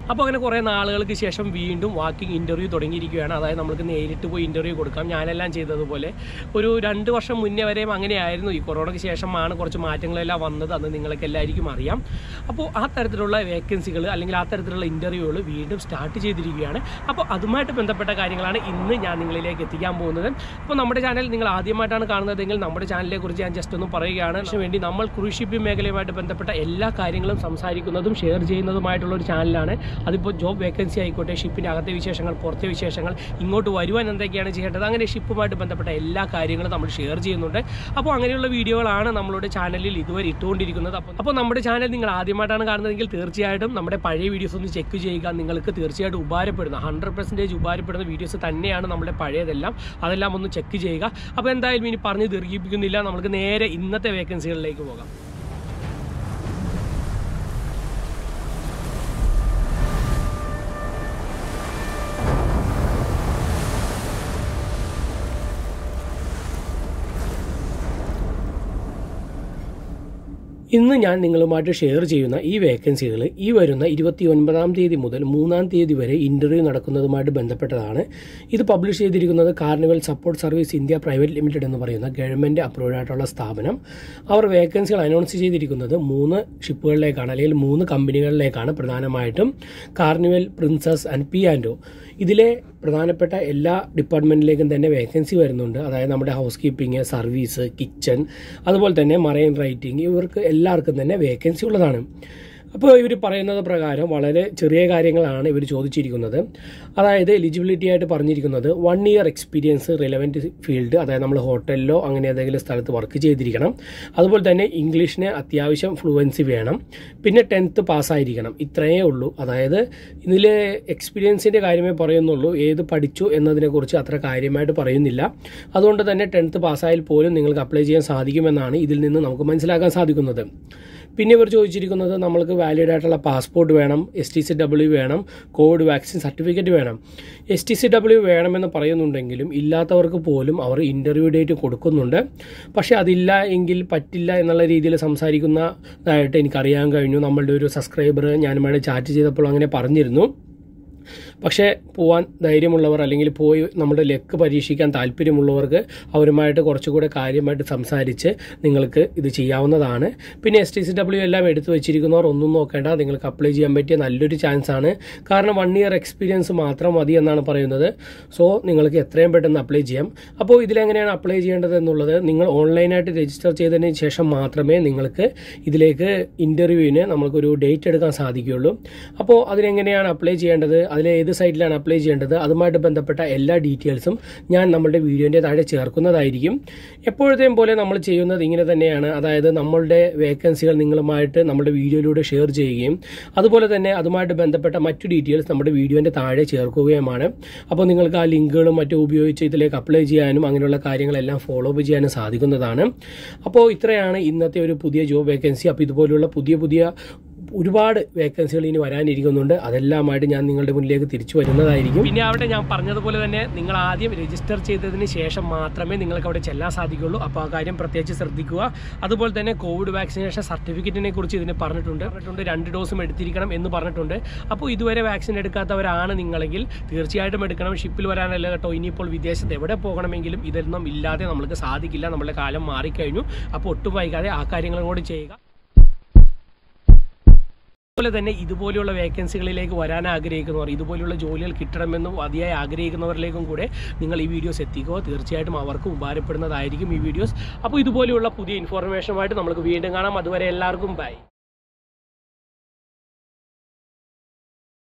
അപ്പോൾ അങ്ങനെ കുറേ നാളുകൾക്ക് ശേഷം വീണ്ടും വാക്കിംഗ് ഇൻ്റർവ്യൂ തുടങ്ങിയിരിക്കുകയാണ് അതായത് നമുക്ക് നേരിട്ട് പോയി ഇൻ്റർവ്യൂ കൊടുക്കാം ഞാനെല്ലാം ചെയ്തതുപോലെ ഒരു രണ്ട് വർഷം മുന്നേ വരെയും അങ്ങനെയായിരുന്നു ഈ കൊറോണയ്ക്ക് ശേഷമാണ് കുറച്ച് മാറ്റങ്ങളെല്ലാം വന്നത് അന്ന് നിങ്ങൾക്ക് എല്ലാവർക്കും അറിയാം അപ്പോൾ ആ തരത്തിലുള്ള വേക്കൻസികൾ അല്ലെങ്കിൽ ആ തരത്തിലുള്ള ഇൻ്റർവ്യൂകൾ വീണ്ടും സ്റ്റാർട്ട് ചെയ്തിരിക്കുകയാണ് അപ്പോൾ അതുമായിട്ട് ബന്ധപ്പെട്ട കാര്യങ്ങളാണ് ഇന്ന് ഞാൻ നിങ്ങളിലേക്ക് എത്തിക്കാൻ പോകുന്നത് അപ്പോൾ നമ്മുടെ ചാനൽ നിങ്ങൾ ആദ്യമായിട്ടാണ് കാണുന്നതെങ്കിൽ നമ്മുടെ ചാനലിനെ കുറിച്ച് ഞാൻ ജസ്റ്റ് ഒന്ന് പറയുകയാണ് അതിന് വേണ്ടി നമ്മൾ ക്രൂസ് ഷിപ്പിംഗ് മേഖലയുമായിട്ട് ബന്ധപ്പെട്ട എല്ലാ കാര്യങ്ങളും സംസാരിക്കുന്നതും ഷെയർ ചെയ്യുന്നതുമായിട്ടുള്ള ഒരു ചാനലാണ് അതിപ്പോൾ ജോബ് വേക്കൻസി ആയിക്കോട്ടെ ഷിപ്പിൻ്റെ അകത്തെ വിശേഷങ്ങൾ പുറത്തെ വിശേഷങ്ങൾ ഇങ്ങോട്ട് വരുവാൻ എന്തൊക്കെയാണ് ചെയ്യേണ്ടത് അങ്ങനെ ഷിപ്പുമായിട്ട് ബന്ധപ്പെട്ട എല്ലാ കാര്യങ്ങളും നമ്മൾ ഷെയർ ചെയ്യുന്നുണ്ട് അപ്പോൾ അങ്ങനെയുള്ള വീഡിയോകളാണ് നമ്മളുടെ ചാനലിൽ ഇതുവരെ ഇട്ടുകൊണ്ടിരിക്കുന്നത് അപ്പോൾ അപ്പോൾ നമ്മുടെ ചാനൽ നിങ്ങൾ ആദ്യമായിട്ടാണ് കാണുന്നതെങ്കിൽ തീർച്ചയായിട്ടും നമ്മുടെ പഴയ വീഡിയോസ് ഒന്ന് ചെക്ക് ചെയ്യുക നിങ്ങൾക്ക് തീർച്ചയായിട്ടും ഉപകാരപ്പെടുന്ന ഹൺഡ്രഡ് പെർസെൻറ്റേജ് ഉപകാരപ്പെടുന്ന വീഡിയോസ് തന്നെയാണ് നമ്മുടെ പഴയതെല്ലാം അതെല്ലാം ഒന്ന് ചെക്ക് ചെയ്യുക അപ്പോൾ എന്തായാലും ഇനി പറഞ്ഞ് ദീർഘിപ്പിക്കുന്നില്ല നമുക്ക് നേരെ ഇന്നത്തെ വേക്കൻസികളിലേക്ക് പോകാം ഇന്ന് ഞാൻ നിങ്ങളുമായിട്ട് ഷെയർ ചെയ്യുന്ന ഈ വേക്കൻസികൾ ഈ വരുന്ന ഇരുപത്തി ഒൻപതാം തീയതി മുതൽ മൂന്നാം തീയതി വരെ ഇന്റർവ്യൂ നടക്കുന്നതുമായിട്ട് ബന്ധപ്പെട്ടതാണ് ഇത് പബ്ലിഷ് ചെയ്തിരിക്കുന്നത് Carnival support service India private limited എന്ന് പറയുന്ന ഗവൺമെന്റ് അപ്രൂവ്ഡ് ആയിട്ടുള്ള സ്ഥാപനം അവർ വേക്കൻസികൾ അനൗൺസ് ചെയ്തിരിക്കുന്നത് മൂന്ന് ഷിപ്പുകളിലേക്കാണ് അല്ലെങ്കിൽ മൂന്ന് കമ്പനികളിലേക്കാണ് പ്രധാനമായിട്ടും കാർണിവൽ പ്രിൻസസ് ആൻഡ് പി ആൻഡോ ഇതിലെ പ്രധാനപ്പെട്ട എല്ലാ ഡിപ്പാർട്ട്മെന്റിലേക്കും തന്നെ വേക്കൻസി വരുന്നുണ്ട് അതായത് നമ്മുടെ ഹൗസ് കീപ്പിംഗ് സർവീസ് കിച്ചൺ അതുപോലെ തന്നെ മറൈൻ റൈറ്റിംഗ് ഇവർക്ക് എല്ലാവർക്കും തന്നെ വേക്കൻസി ഉള്ളതാണ് അപ്പോൾ ഇവർ പറയുന്നത് പ്രകാരം വളരെ ചെറിയ കാര്യങ്ങളാണ് ഇവർ ചോദിച്ചിരിക്കുന്നത് അതായത് എലിജിബിലിറ്റി ആയിട്ട് പറഞ്ഞിരിക്കുന്നത് one year experience relevant field അതായത് നമ്മൾ ഹോട്ടലിലോ അങ്ങനെ ഏതെങ്കിലും സ്ഥലത്ത് വർക്ക് ചെയ്തിരിക്കണം അതുപോലെ തന്നെ ഇംഗ്ലീഷിന് അത്യാവശ്യം ഫ്ലുവൻസി വേണം പിന്നെ ടെൻത്ത് പാസ്സായിരിക്കണം ഇത്രയേ ഉള്ളൂ അതായത് ഇതിൽ എക്സ്പീരിയൻസിൻ്റെ കാര്യമേ പറയുന്നുള്ളൂ ഏത് പഠിച്ചു എന്നതിനെക്കുറിച്ച് അത്ര കാര്യമായിട്ട് പറയുന്നില്ല അതുകൊണ്ട് തന്നെ ടെൻത്ത് പാസ്സായാൽ പോലും നിങ്ങൾക്ക് അപ്ലൈ ചെയ്യാൻ സാധിക്കുമെന്നാണ് ഇതിൽ നിന്ന് നമുക്ക് മനസ്സിലാക്കാൻ സാധിക്കുന്നത് പിന്നെ ഇവർ ചോദിച്ചിരിക്കുന്നത് നമ്മൾക്ക് വാലിഡ് ആയിട്ടുള്ള പാസ്പോർട്ട് വേണം എസ് ടി സി ഡബ്ല്യു വേണം കോവിഡ് വാക്സിൻ സർട്ടിഫിക്കറ്റ് വേണം എസ് ടി സി ഡബ്ല്യു വേണമെന്ന് പറയുന്നുണ്ടെങ്കിലും ഇല്ലാത്തവർക്ക് പോലും അവർ ഇൻ്റർവ്യൂ ഡേറ്റ് കൊടുക്കുന്നുണ്ട് പക്ഷേ അതില്ല എങ്കിൽ പറ്റില്ല എന്നുള്ള രീതിയിൽ സംസാരിക്കുന്നതായിട്ട് എനിക്കറിയാൻ കഴിഞ്ഞു നമ്മളുടെ ഒരു സബ്സ്ക്രൈബർ ഞാനുമായിട്ട് ചാറ്റ് ചെയ്തപ്പോൾ അങ്ങനെ പറഞ്ഞിരുന്നു പക്ഷേ പോവാൻ ധൈര്യമുള്ളവർ അല്ലെങ്കിൽ പോയി നമ്മുടെ ലക്ക് പരീക്ഷിക്കാൻ താല്പര്യമുള്ളവർക്ക് അവരുമായിട്ട് കുറച്ചുകൂടെ കാര്യമായിട്ട് സംസാരിച്ച് നിങ്ങൾക്ക് ഇത് ചെയ്യാവുന്നതാണ് പിന്നെ എസ് ടി സി ഡബ്ല്യു എല്ലാം എടുത്തു വെച്ചിരിക്കുന്നവർ ഒന്നും നോക്കേണ്ട നിങ്ങൾക്ക് അപ്ലൈ ചെയ്യാൻ പറ്റിയ നല്ലൊരു ചാൻസ് ആണ് കാരണം വൺ ഇയർ എക്സ്പീരിയൻസ് മാത്രം മതി എന്നാണ് പറയുന്നത് സോ നിങ്ങൾക്ക് എത്രയും പെട്ടെന്ന് അപ്ലൈ ചെയ്യാം അപ്പോൾ ഇതിലെങ്ങനെയാണ് അപ്ലൈ ചെയ്യേണ്ടത് എന്നുള്ളത് നിങ്ങൾ ഓൺലൈനായിട്ട് രജിസ്റ്റർ ചെയ്തതിന് ശേഷം മാത്രമേ നിങ്ങൾക്ക് ഇതിലേക്ക് ഇൻ്റർവ്യൂവിന് നമുക്കൊരു ഡേറ്റ് എടുക്കാൻ സാധിക്കുകയുള്ളൂ അപ്പോൾ അതിനെങ്ങനെയാണ് അപ്ലൈ ചെയ്യേണ്ടത് അതിൽ ഏത് സൈറ്റിലാണ് അപ്ലൈ ചെയ്യേണ്ടത് അതുമായിട്ട് ബന്ധപ്പെട്ട എല്ലാ ഡീറ്റെയിൽസും ഞാൻ നമ്മളുടെ വീഡിയോൻ്റെ താഴെ ചേർക്കുന്നതായിരിക്കും എപ്പോഴത്തെയും പോലെ നമ്മൾ ചെയ്യുന്നത് ഇങ്ങനെ തന്നെയാണ് അതായത് നമ്മളുടെ വേക്കൻസികൾ നിങ്ങളുമായിട്ട് നമ്മുടെ വീഡിയോയിലൂടെ ഷെയർ ചെയ്യുകയും അതുപോലെ തന്നെ അതുമായിട്ട് ബന്ധപ്പെട്ട മറ്റു ഡീറ്റെയിൽസ് നമ്മുടെ വീഡിയോൻ്റെ താഴെ ചേർക്കുകയുമാണ് അപ്പോൾ നിങ്ങൾക്ക് ആ ലിങ്കുകളും മറ്റും ഉപയോഗിച്ച് ഇതിലേക്ക് അപ്ലൈ ചെയ്യാനും അങ്ങനെയുള്ള കാര്യങ്ങളെല്ലാം ഫോളോ അപ്പ് ചെയ്യാനും സാധിക്കുന്നതാണ് അപ്പോൾ ഇത്രയാണ് ഇന്നത്തെ ഒരു പുതിയ ജോബ് വേക്കൻസി അപ്പോൾ ഇതുപോലുള്ള പുതിയ പുതിയ ഒരുപാട് വേക്കൻസികൾ ഇനി വരാനിരിക്കുന്നുണ്ട് അതെല്ലാമായിട്ട് ഞാൻ നിങ്ങളുടെ മുന്നിലേക്ക് തിരിച്ചു വരുന്നതായിരിക്കും പിന്നെ അവിടെ ഞാൻ പറഞ്ഞതുപോലെ തന്നെ നിങ്ങൾ ആദ്യം രജിസ്റ്റർ ചെയ്തതിന് ശേഷം മാത്രമേ നിങ്ങൾക്ക് അവിടെ ചെല്ലാൻ സാധിക്കുള്ളൂ അപ്പോൾ ആ കാര്യം പ്രത്യേകിച്ച് ശ്രദ്ധിക്കുക അതുപോലെ തന്നെ കോവിഡ് വാക്സിനേഷൻ സർട്ടിഫിക്കറ്റിനെ കുറിച്ച് ഇതിന് പറഞ്ഞിട്ടുണ്ട് പറഞ്ഞിട്ടുണ്ട് രണ്ട് ഡോസും എടുത്തിരിക്കണം എന്ന് പറഞ്ഞിട്ടുണ്ട് അപ്പോൾ ഇതുവരെ വാക്സിൻ എടുക്കാത്തവരാണ് നിങ്ങളെങ്കിൽ തീർച്ചയായിട്ടും എടുക്കണം ഷിപ്പിൽ വരാനല്ല കേട്ടോ ഇനിയിപ്പോൾ വിദേശത്ത് എവിടെ പോകണമെങ്കിലും ഇതൊന്നും ഇല്ലാതെ നമുക്ക് സാധിക്കില്ല നമ്മുടെ കാലം മാറിക്കഴിഞ്ഞു അപ്പോൾ ഒട്ടും വൈകാതെ ആ കാര്യങ്ങളും കൂടി ചെയ്യുക അതുപോലെ തന്നെ ഇതുപോലെയുള്ള വേക്കൻസികളിലേക്ക് വരാൻ ആഗ്രഹിക്കുന്നവർ ഇതുപോലെയുള്ള ജോലികൾ കിട്ടണമെന്ന് അതിയായി ആഗ്രഹിക്കുന്നവരിലേക്കും കൂടെ നിങ്ങൾ ഈ വീഡിയോസ് എത്തിക്കുക തീർച്ചയായിട്ടും അവർക്ക് ഉപകാരപ്പെടുന്നതായിരിക്കും ഈ വീഡിയോസ് അപ്പോൾ ഇതുപോലെയുള്ള പുതിയ ഇൻഫോർമേഷനുമായിട്ട് നമുക്ക് വീണ്ടും കാണാം അതുവരെ എല്ലാവർക്കും ബൈ